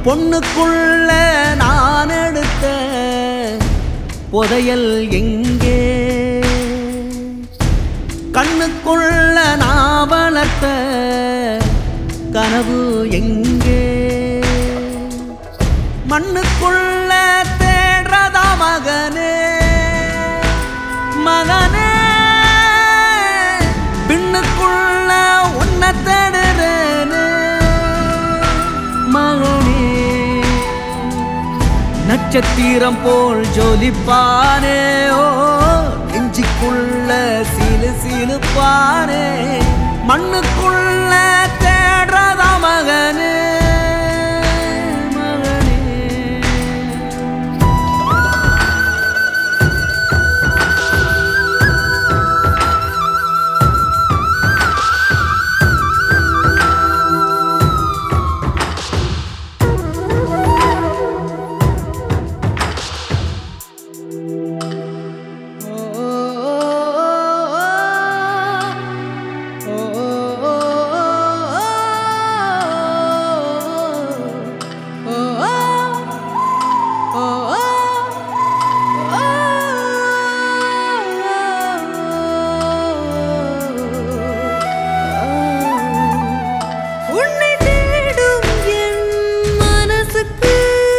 பொண்ணுக்குள்ள நான் எடுத்த புதையல் எங்கே கண்ணுக்குள்ள நான் வளர்த்த கனவு எங்கே மண்ணுக்குள்ள தேடுறதா மகனே மகனே பின்னுக்குள்ள உன்னை தேடுறேனே மகனே நட்சத்திரம் போல் ஜொலிப்பானே ஓ நெஞ்சிக்குள்ள சீலு சீலுப்பானே மண்ணுக்குள்ள தேடுறதா மகனே மகனே உன்னை தேடும் என் மனசுக்கு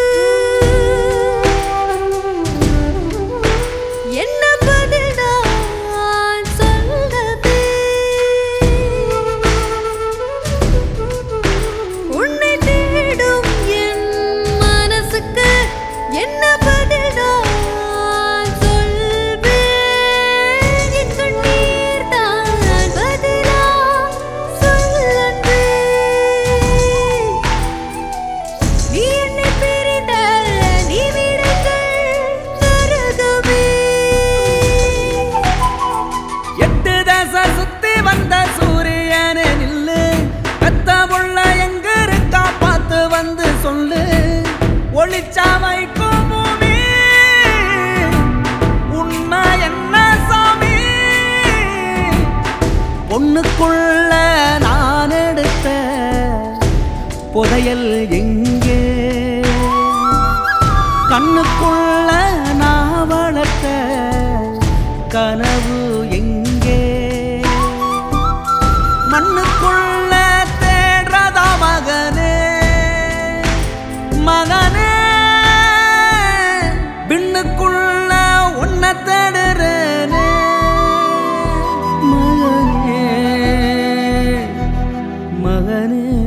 என்ன பதில் நான் சொல்லவே உன்னை தேடும் என் மனசுக்கு என்ன பதில் நான் சொல்வேன் என் கண்ணீர் தான் பதிலா சொல்லன்றே நீ என்னை பிரிந்தால் நிமிடங்கள் நரகமே எட்டு தசை சுத்தி வந்த சூரியனே நில்லு பெத்த புள்ள எங்க இருக்கா பார்த்து வந்து சொல்லு ஒளிச்சா வைக்கும் பூமி உண்மை என்ன சாமி பொண்ணுக்குள்ள நான் எடுத்த புதையல் எங்கே கண்ணுக்குள்ள நான் வளர்த்த கனவு எங்கே மண்ணுக்குள்ள தேடுறதா மகனே மகனே பின்னுக்குள்ள உன்னை தேடுறேனே மகனே மகனே